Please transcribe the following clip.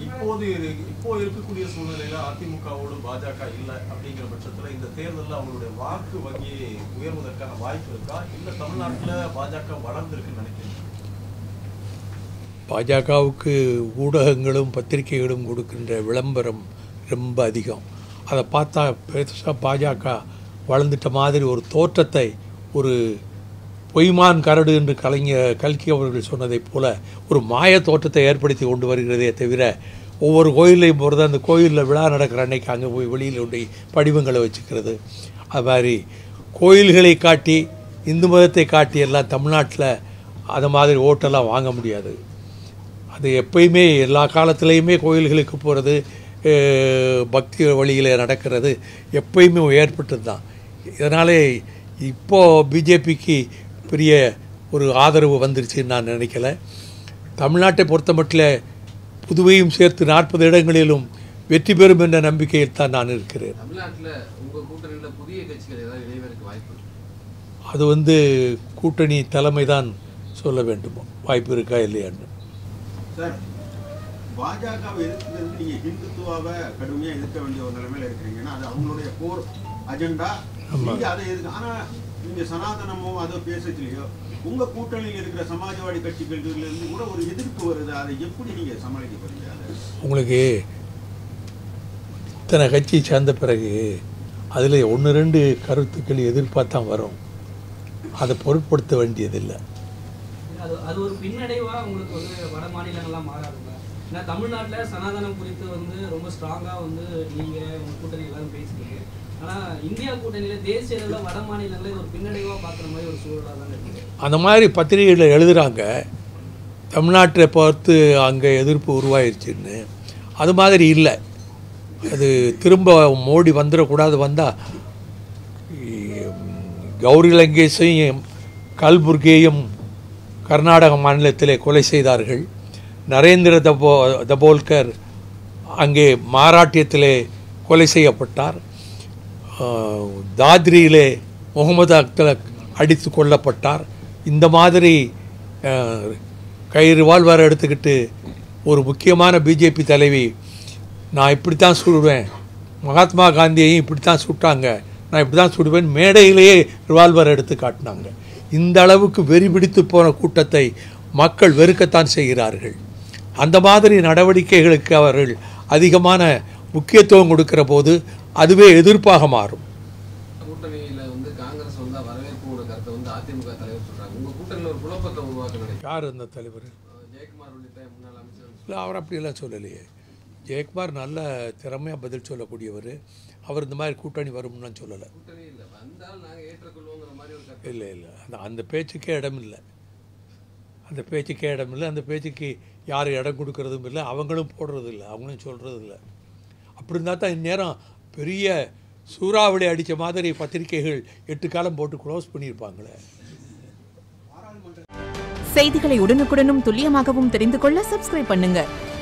இப்போது இது- இப்போ இருக்கக்கூடிய சூழ்நிலையில அதிமுகவோடு பாஜக இல்லை அப்படிங்கிற பட்சத்துல இந்த தேர்தலில் அவங்களுடைய வாக்கு வங்கியை உயர்வதற்கான வாய்ப்பு இருக்கா இல்ல தமிழ்நாட்டுல பாஜக வளர்ந்துருக்குன்னு நினைக்கிறீங்க பாஜகவுக்கு ஊடகங்களும் பத்திரிகைகளும் கொடுக்கின்ற விளம்பரம் ரொம்ப அதிகம் அதை பார்த்தா பெருசாக பாஜக வளர்ந்துட்ட மாதிரி ஒரு தோற்றத்தை ஒரு பொய்மான் கரடு என்று கலைஞர் கல்கி அவர்கள் சொன்னதைப் போல ஒரு மாய தோற்றத்தை ஏற்படுத்தி கொண்டு வருகிறதே தவிர ஒவ்வொரு கோயிலையும் போகிறது அந்த கோயிலில் விழா நடக்கிற அன்னைக்கு அங்கே போய் வெளியில் கொண்டு படிவங்களை வச்சுக்கிறது அது மாதிரி கோயில்களை காட்டி இந்து மதத்தை காட்டி எல்லாம் தமிழ்நாட்டில் அது மாதிரி ஓட்டெல்லாம் வாங்க முடியாது அது எப்பயுமே எல்லா காலத்துலேயுமே கோயில்களுக்கு போகிறது பக்தி வழியில் நடக்கிறது எப்பயுமே ஏற்பட்டது தான் இதனாலே இப்போது பிஜேபிக்கு பெரிய ஒரு ஆதரவு வந்துருச்சுன்னு நான் நினைக்கல தமிழ்நாட்டை பொறுத்த மட்டும் புதுவையும் சேர்த்து நாற்பது இடங்களிலும் வெற்றி பெறும் என்ற நம்பிக்கையில் தான் நான் இருக்கிறேன் தமிழ்நாட்டுல உங்க கூட்டணியில புதிய கட்சிகள் ஏதாவது இணைவதற்கு வாய்ப்பு இருக்கு அது வந்து கூட்டணி தலைமை தான் சொல்ல வேண்டும் வாய்ப்பு இருக்கா இல்லையான்னு சார் பாஜகவை எதிர்க்கிறது நீங்க ஹிந்துத்துவாவை கடுமையா எதிர்க்க வேண்டிய ஒரு நிலைமையில இருக்கிறீங்க ஏன்னா அது அவங்களுடைய கோர் அஜெண்டா நீங்க அதை எதிர்க்க ஆனா நீங்க சனாதனமோ அதோ பேசலையோ உங்க கூட்டணியில் இருக்கிற சமாஜ்வாடி கட்சிகள்ல இருந்து கூட ஒரு எதிர்ப்பு வருது அதை எப்படி நீங்க சமாளிக்க போறீங்க அதை உங்களுக்கு இத்தனை கட்சி சேர்ந்த பிறகு அதில் ஒன்று ரெண்டு கருத்துக்கள் எதிர்பார்த்தான் வரும் அதை பொருட்படுத்த வேண்டியதில்லை அது அது ஒரு பின்னடைவா உங்களுக்கு வந்து வட மாநிலங்கள்லாம் மாறாதுங்க ஏன்னா தமிழ்நாட்டுல சனாதனம் குறித்து வந்து ரொம்ப ஸ்ட்ராங்கா வந்து நீங்க உங்க கூட்டணி எல்லாரும் பேசுறீங்க ஆனா இந்தியா கூட்டணியில தேசிய அளவுல வட மாநிலங்களை இது ஒரு பின்னடைவா பாக்குற மாதிரி ஒரு சூழலா தான் இருக்கு அந்த மாதிரி பத்திரிகையில் எழுதுகிறாங்க தமிழ்நாட்டை பார்த்து அங்கே எதிர்ப்பு உருவாயிருச்சுன்னு அது மாதிரி இல்லை அது திரும்ப மோடி வந்துடக்கூடாது வந்தால் கௌரி லங்கேஷையும் கல்புர்கேயும் கர்நாடக மாநிலத்திலே கொலை செய்தார்கள் நரேந்திர தபோ தபோல்கர் அங்கே மாராட்டியத்திலே கொலை செய்யப்பட்டார் ஆஹ், தாத்ரியிலே முகமது அக்தலக் அடித்து கொல்லப்பட்டார் இந்த மாதிரி ஆஹ், கை ரிவால்வர் எடுத்துக்கிட்டு ஒரு முக்கியமான பிஜேபி தலைவி நான் இப்படித்தான் சுடுவேன் மகாத்மா காந்தியையும் இப்படித்தான் சுட்டாங்க நான் இப்படி தான் சுடுவேன் மேடையிலேயே ரிவால்வர் எடுத்து காட்டினாங்க இந்த அளவுக்கு வெறி பிடித்து போன கூட்டத்தை மக்கள் வெறுக்கத்தான் செய்கிறார்கள் அந்த மாதிரி நடவடிக்கைகளுக்கு அவர்கள் அதிகமான முக்கியத்துவம் கொடுக்கிற போது அதுவே எதிர்ப்பாக மாறும் கூட்டணியில வந்து காங்கிரஸ் வந்தா வரவேற்போட கருத்தை வந்து அதிமுக தலைவர் சொல்றாங்க உங்க கூட்டணியில ஒரு குழப்பத்தை உருவாக்க நினைக்கிறேன் யார் அந்த தலைவர் ஜெயக்குமார் உள்ளிட்ட முன்னாள் அமைச்சர் இல்லை அவர் அப்படியெல்லாம் சொல்லலையே ஜெயக்குமார் நல்ல திறமையாக பதில் சொல்லக்கூடியவர் அவர் இந்த மாதிரி கூட்டணி வரும்லாம் சொல்லலை கூட்டணி இல்ல வந்தால் நாங்க ஏற்றுக்கொள்வோங்கிற மாதிரி ஒரு கருத்து இல்லை இல்லை அந்த அந்த பேச்சுக்கே இடம் இல்லை அந்த பேச்சுக்கே இடம் இல்லை அந்த பேச்சுக்கு யார் இடம் கொடுக்கறதும் இல்லை அவங்களும் போடுறது இல்லை அவங்களும் சொல்கிறது இல்லை அப்படி இருந்தால் தான் இந்நேரம் பெரிய சூறாவளி அடித்த மாதிரி பத்திரிக்கைகள் எட்டு காலம் போட்டு க்ளோஸ் பண்ணியிருப்பாங்களே செய்திகளை உடனுக்குடனும் துல்லியமாகவும் தெரிந்து கொள்ள சப்ஸ்கிரைப் பண்ணுங்க